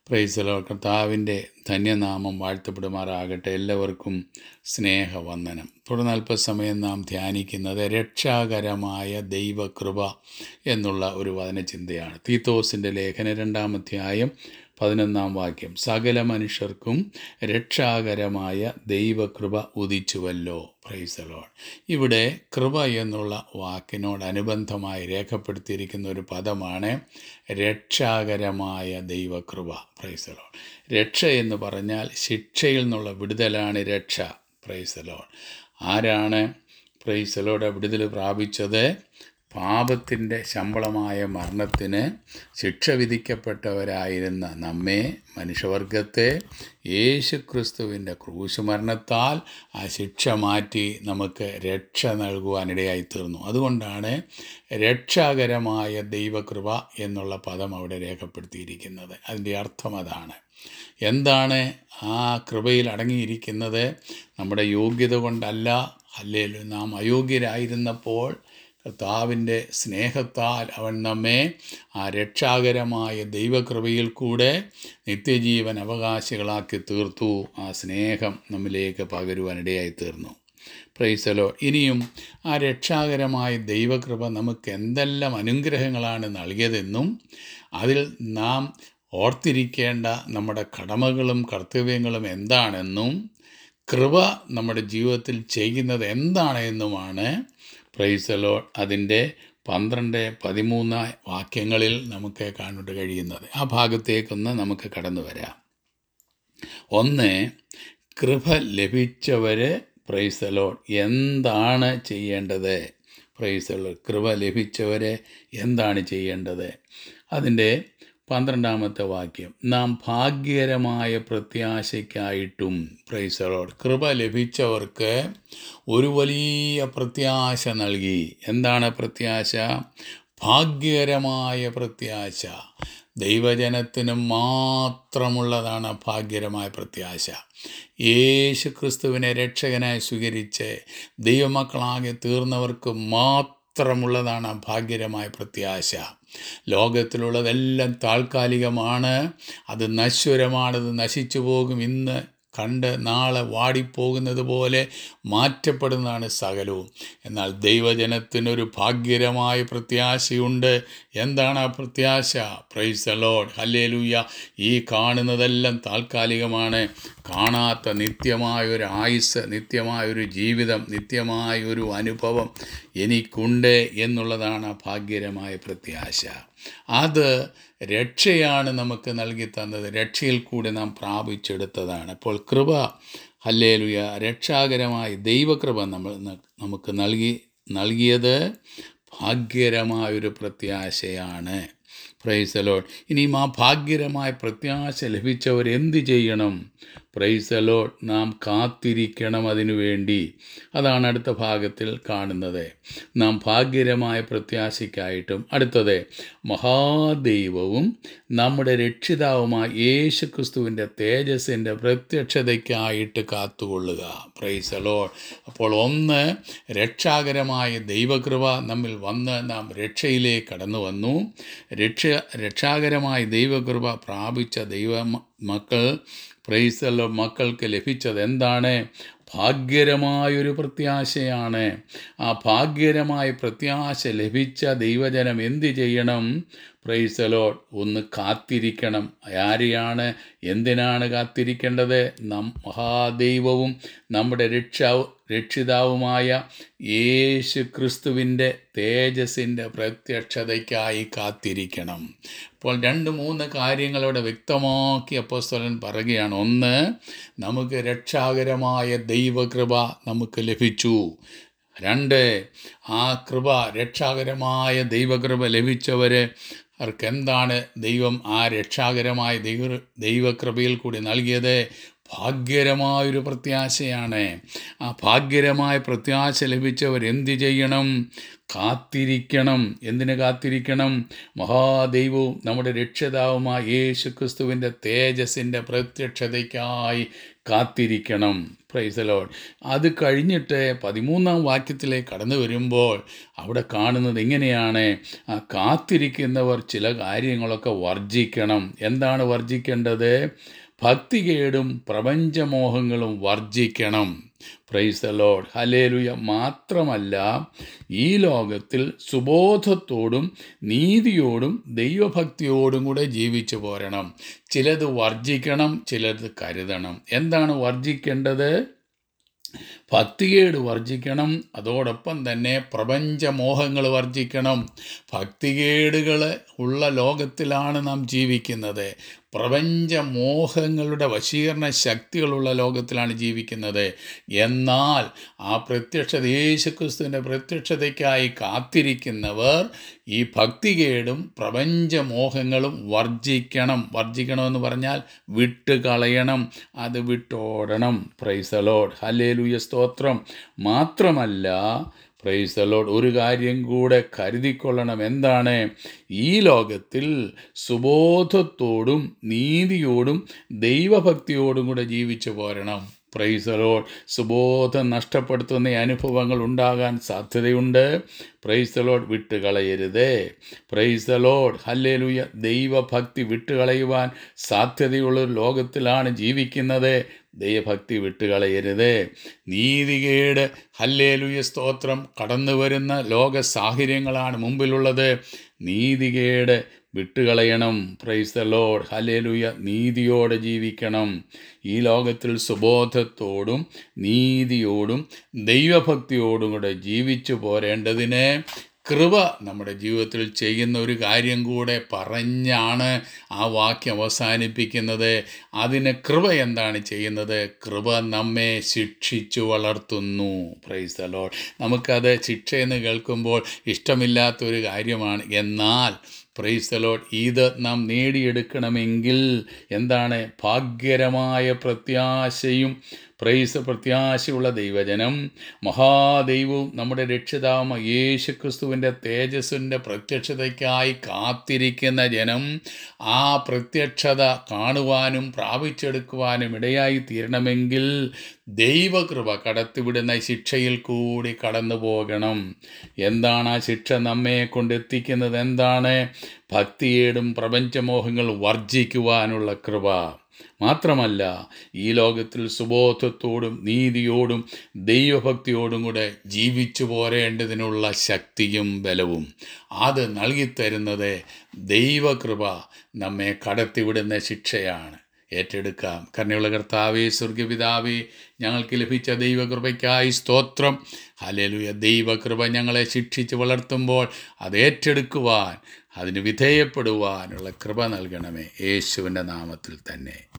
പ്രൈസലോ കർത്താവിൻ്റെ ധന്യനാമം വാഴ്ത്തപ്പെടുമാറാകട്ടെ എല്ലാവർക്കും സ്നേഹവന്ദനം തുടർന്ന് അല്പസമയം നാം ധ്യാനിക്കുന്നത് രക്ഷാകരമായ ദൈവകൃപ എന്നുള്ള ഒരു വചനചിന്തയാണ് തീത്തോസിൻ്റെ ലേഖന രണ്ടാം അധ്യായം പതിനൊന്നാം വാക്യം സകല മനുഷ്യർക്കും രക്ഷാകരമായ ദൈവകൃപ ഉദിച്ചുവല്ലോ പ്രൈസലോൺ ഇവിടെ കൃപ എന്നുള്ള വാക്കിനോടനുബന്ധമായി രേഖപ്പെടുത്തിയിരിക്കുന്ന ഒരു പദമാണ് രക്ഷാകരമായ ദൈവകൃപ പ്രൈസലോൺ രക്ഷ എന്ന് പറഞ്ഞാൽ ശിക്ഷയിൽ നിന്നുള്ള വിടുതലാണ് രക്ഷ പ്രൈസലോൺ ആരാണ് പ്രൈസലോടെ വിടുതൽ പ്രാപിച്ചത് പാപത്തിൻ്റെ ശമ്പളമായ മരണത്തിന് ശിക്ഷ വിധിക്കപ്പെട്ടവരായിരുന്ന നമ്മെ മനുഷ്യവർഗത്തെ യേശുക്രിസ്തുവിൻ്റെ ക്രൂശ് മരണത്താൽ ആ ശിക്ഷ മാറ്റി നമുക്ക് രക്ഷ നൽകുവാനിടയായി തീർന്നു അതുകൊണ്ടാണ് രക്ഷാകരമായ ദൈവകൃപ എന്നുള്ള പദം അവിടെ രേഖപ്പെടുത്തിയിരിക്കുന്നത് അതിൻ്റെ അർത്ഥം അതാണ് എന്താണ് ആ കൃപയിൽ അടങ്ങിയിരിക്കുന്നത് നമ്മുടെ യോഗ്യത കൊണ്ടല്ല അല്ലേലും നാം അയോഗ്യരായിരുന്നപ്പോൾ കർത്താവിൻ്റെ സ്നേഹത്താൽ അവൻ നമ്മെ ആ രക്ഷാകരമായ ദൈവകൃപയിൽ കൂടെ നിത്യജീവൻ അവകാശികളാക്കി തീർത്തു ആ സ്നേഹം നമ്മിലേക്ക് പകരുവാനിടയായി തീർന്നു പ്രൈസലോ ഇനിയും ആ രക്ഷാകരമായ ദൈവകൃപ നമുക്ക് എന്തെല്ലാം അനുഗ്രഹങ്ങളാണ് നൽകിയതെന്നും അതിൽ നാം ഓർത്തിരിക്കേണ്ട നമ്മുടെ കടമകളും കർത്തവ്യങ്ങളും എന്താണെന്നും കൃപ നമ്മുടെ ജീവിതത്തിൽ ചെയ്യുന്നത് എന്താണെന്നുമാണ് പ്രൈസലോ അതിൻ്റെ പന്ത്രണ്ട് പതിമൂന്ന് വാക്യങ്ങളിൽ നമുക്ക് കാണാൻ കഴിയുന്നത് ആ ഭാഗത്തേക്കൊന്ന് നമുക്ക് കടന്നു വരാം ഒന്ന് കൃപ ലഭിച്ചവര് പ്രൈസലോ എന്താണ് ചെയ്യേണ്ടത് പ്രൈസലോ കൃപ ലഭിച്ചവരെ എന്താണ് ചെയ്യേണ്ടത് അതിൻ്റെ പന്ത്രണ്ടാമത്തെ വാക്യം നാം ഭാഗ്യകരമായ പ്രത്യാശയ്ക്കായിട്ടും പ്രൈസലോഡ് കൃപ ലഭിച്ചവർക്ക് ഒരു വലിയ പ്രത്യാശ നൽകി എന്താണ് പ്രത്യാശ ഭാഗ്യകരമായ പ്രത്യാശ ദൈവജനത്തിന് മാത്രമുള്ളതാണ് ഭാഗ്യകരമായ പ്രത്യാശ യേശു ക്രിസ്തുവിനെ രക്ഷകനായി സ്വീകരിച്ച് ദൈവമക്കളാകെ തീർന്നവർക്ക് മാത്രമുള്ളതാണ് ഭാഗ്യകരമായ പ്രത്യാശ ലോകത്തിലുള്ളതെല്ലാം താൽക്കാലികമാണ് അത് നശ്വരമാണത് നശിച്ചു പോകും ഇന്ന് കണ്ട് നാളെ വാടിപ്പോകുന്നത് പോലെ മാറ്റപ്പെടുന്നതാണ് സകലവും എന്നാൽ ദൈവജനത്തിനൊരു ഭാഗ്യകരമായ പ്രത്യാശയുണ്ട് എന്താണ് ആ പ്രത്യാശ പ്രൈസ് അലോഡ് ഹല്ലേലൂയ ഈ കാണുന്നതെല്ലാം താൽക്കാലികമാണ് കാണാത്ത നിത്യമായൊരു ആയുസ് നിത്യമായൊരു ജീവിതം നിത്യമായൊരു അനുഭവം എനിക്കുണ്ട് എന്നുള്ളതാണ് ആ ഭാഗ്യകരമായ പ്രത്യാശ അത് രക്ഷയാണ് നമുക്ക് നൽകി തന്നത് രക്ഷയിൽ കൂടി നാം പ്രാപിച്ചെടുത്തതാണ് അപ്പോൾ കൃപ ഹല്ലേലുയ രക്ഷാകരമായ ദൈവകൃപ നമ്മൾ നമുക്ക് നൽകി നൽകിയത് ഭാഗ്യകരമായൊരു പ്രത്യാശയാണ് പ്രൈസലോഡ് ഇനിയും ആ ഭാഗ്യകരമായ പ്രത്യാശ ലഭിച്ചവർ എന്ത് ചെയ്യണം പ്രൈസലോഡ് നാം കാത്തിരിക്കണം അതിനു വേണ്ടി അതാണ് അടുത്ത ഭാഗത്തിൽ കാണുന്നത് നാം ഭാഗ്യകരമായ പ്രത്യാശയ്ക്കായിട്ടും അടുത്തത് മഹാദൈവവും നമ്മുടെ രക്ഷിതാവുമായ യേശു ക്രിസ്തുവിൻ്റെ തേജസ്സിൻ്റെ പ്രത്യക്ഷതയ്ക്കായിട്ട് കാത്തുകൊള്ളുക പ്രൈസലോഡ് അപ്പോൾ ഒന്ന് രക്ഷാകരമായ ദൈവകൃപ നമ്മിൽ വന്ന് നാം രക്ഷയിലേക്ക് കടന്നു വന്നു രക്ഷ രക്ഷാകരമായ ദൈവകൃപ പ്രാപിച്ച ദൈവ മക്കൾ പ്രൈസല്ലോ മക്കൾക്ക് ലഭിച്ചത് എന്താണ് ഭാഗ്യകരമായൊരു പ്രത്യാശയാണ് ആ ഭാഗ്യകരമായ പ്രത്യാശ ലഭിച്ച ദൈവജനം എന്ത് ചെയ്യണം പ്രൈസലോഡ് ഒന്ന് കാത്തിരിക്കണം ആരെയാണ് എന്തിനാണ് കാത്തിരിക്കേണ്ടത് നം മഹാദൈവവും നമ്മുടെ രക്ഷാവ് രക്ഷിതാവുമായ യേശു ക്രിസ്തുവിൻ്റെ തേജസ്സിൻ്റെ പ്രത്യക്ഷതയ്ക്കായി കാത്തിരിക്കണം അപ്പോൾ രണ്ട് മൂന്ന് കാര്യങ്ങളോടെ വ്യക്തമാക്കി അപ്പോസ്തലൻ പറയുകയാണ് ഒന്ന് നമുക്ക് രക്ഷാകരമായ ദൈവകൃപ നമുക്ക് ലഭിച്ചു രണ്ട് ആ കൃപ രക്ഷാകരമായ ദൈവകൃപ ലഭിച്ചവർ അവർക്ക് എന്താണ് ദൈവം ആ രക്ഷാകരമായ ദൈവ ദൈവകൃപയിൽ കൂടി നൽകിയത് ഭാഗ്യകരമായൊരു പ്രത്യാശയാണ് ആ ഭാഗ്യകരമായ പ്രത്യാശ ലഭിച്ചവർ എന്ത് ചെയ്യണം കാത്തിരിക്കണം എന്തിന് കാത്തിരിക്കണം മഹാദൈവവും നമ്മുടെ രക്ഷിതാവുമായ യേശു ക്രിസ്തുവിൻ്റെ തേജസ്സിൻ്റെ പ്രത്യക്ഷതയ്ക്കായി കാത്തിരിക്കണം പ്രൈസലോൺ അത് കഴിഞ്ഞിട്ട് പതിമൂന്നാം വാക്യത്തിലേക്ക് കടന്നു വരുമ്പോൾ അവിടെ കാണുന്നത് ഇങ്ങനെയാണ് ആ കാത്തിരിക്കുന്നവർ ചില കാര്യങ്ങളൊക്കെ വർജിക്കണം എന്താണ് വർജിക്കേണ്ടത് ഭക്തികേടും പ്രപഞ്ചമോഹങ്ങളും വർജിക്കണം പ്രൈസ് ദ ലോഡ് ഹലേലുയ മാത്രമല്ല ഈ ലോകത്തിൽ സുബോധത്തോടും നീതിയോടും ദൈവഭക്തിയോടും കൂടെ ജീവിച്ചു പോരണം ചിലത് വർജിക്കണം ചിലത് കരുതണം എന്താണ് വർജിക്കേണ്ടത് ഭക്തികേട് വർജിക്കണം അതോടൊപ്പം തന്നെ പ്രപഞ്ചമോഹങ്ങൾ വർജിക്കണം ഭക്തികേടുകൾ ഉള്ള ലോകത്തിലാണ് നാം ജീവിക്കുന്നത് പ്രപഞ്ചമോഹങ്ങളുടെ വശീകരണ ശക്തികളുള്ള ലോകത്തിലാണ് ജീവിക്കുന്നത് എന്നാൽ ആ പ്രത്യക്ഷത യേശുക്രിസ്തുവിൻ്റെ പ്രത്യക്ഷതയ്ക്കായി കാത്തിരിക്കുന്നവർ ഈ ഭക്തികേടും പ്രപഞ്ചമോഹങ്ങളും വർജിക്കണം വർജിക്കണമെന്ന് പറഞ്ഞാൽ വിട്ട് കളയണം അത് വിട്ടോടണം പ്രൈസലോഡ് ഹലേലുയ സ്തോത്രം മാത്രമല്ല പ്രൈസ് ലോഡ് ഒരു കാര്യം കൂടെ കരുതിക്കൊള്ളണം എന്താണ് ഈ ലോകത്തിൽ സുബോധത്തോടും നീതിയോടും ദൈവഭക്തിയോടും കൂടെ ജീവിച്ചു പോരണം പ്രൈസ് ലോഡ് സുബോധം നഷ്ടപ്പെടുത്തുന്ന അനുഭവങ്ങൾ ഉണ്ടാകാൻ സാധ്യതയുണ്ട് പ്രൈസ് ലോഡ് വിട്ടുകളയരുത് പ്രൈസ് ലോഡ് ഹല്ലേലൂയ ദൈവഭക്തി വിട്ടുകളയുവാൻ സാധ്യതയുള്ള ഒരു ലോകത്തിലാണ് ജീവിക്കുന്നത് ദൈവഭക്തി വിട്ടുകളയരുത് നീതികേട് ഹല്ലേലൂയ സ്തോത്രം കടന്നു വരുന്ന ലോക സാഹചര്യങ്ങളാണ് മുമ്പിലുള്ളത് നീതികേട് വിട്ടുകളയണം പ്രൈസ് ദ ലോഡ് ഹലേലുയ നീതിയോടെ ജീവിക്കണം ഈ ലോകത്തിൽ സുബോധത്തോടും നീതിയോടും ദൈവഭക്തിയോടും കൂടെ ജീവിച്ചു പോരേണ്ടതിന് കൃപ നമ്മുടെ ജീവിതത്തിൽ ചെയ്യുന്ന ഒരു കാര്യം കൂടെ പറഞ്ഞാണ് ആ വാക്യം അവസാനിപ്പിക്കുന്നത് അതിന് കൃപ എന്താണ് ചെയ്യുന്നത് കൃപ നമ്മെ ശിക്ഷിച്ചു വളർത്തുന്നു പ്രൈസ് ദ ലോഡ് നമുക്കത് ശിക്ഷയെന്ന് കേൾക്കുമ്പോൾ ഇഷ്ടമില്ലാത്തൊരു കാര്യമാണ് എന്നാൽ പ്രൈസ് ദ ലോഡ് ഇത് നാം നേടിയെടുക്കണമെങ്കിൽ എന്താണ് ഭാഗ്യകരമായ പ്രത്യാശയും പ്രൈസ് പ്രത്യാശയുള്ള ദൈവജനം മഹാദൈവവും നമ്മുടെ രക്ഷിതാമ യേശു ക്രിസ്തുവിൻ്റെ തേജസ്സിൻ്റെ പ്രത്യക്ഷതയ്ക്കായി കാത്തിരിക്കുന്ന ജനം ആ പ്രത്യക്ഷത കാണുവാനും പ്രാപിച്ചെടുക്കുവാനും ഇടയായി തീരണമെങ്കിൽ ദൈവകൃപ കടത്തിവിടുന്ന ശിക്ഷയിൽ കൂടി കടന്നു പോകണം എന്താണ് ആ ശിക്ഷ നമ്മെ കൊണ്ടെത്തിക്കുന്നത് എന്താണ് ഭക്തിയേടും പ്രപഞ്ചമോഹങ്ങൾ വർജിക്കുവാനുള്ള കൃപ മാത്രമല്ല ഈ ലോകത്തിൽ സുബോധത്തോടും നീതിയോടും ദൈവഭക്തിയോടും കൂടെ ജീവിച്ചു പോരേണ്ടതിനുള്ള ശക്തിയും ബലവും അത് നൽകിത്തരുന്നത് ദൈവകൃപ നമ്മെ കടത്തിവിടുന്ന ശിക്ഷയാണ് ഏറ്റെടുക്കാം കരുണയുള്ള കർത്താവേ സ്വർഗപിതാവേ ഞങ്ങൾക്ക് ലഭിച്ച ദൈവകൃപയ്ക്കായി സ്തോത്രം ഹലേലുയ ദൈവകൃപ ഞങ്ങളെ ശിക്ഷിച്ച് വളർത്തുമ്പോൾ അത് ഏറ്റെടുക്കുവാൻ അതിന് വിധേയപ്പെടുവാനുള്ള കൃപ നൽകണമേ യേശുവിൻ്റെ നാമത്തിൽ തന്നെ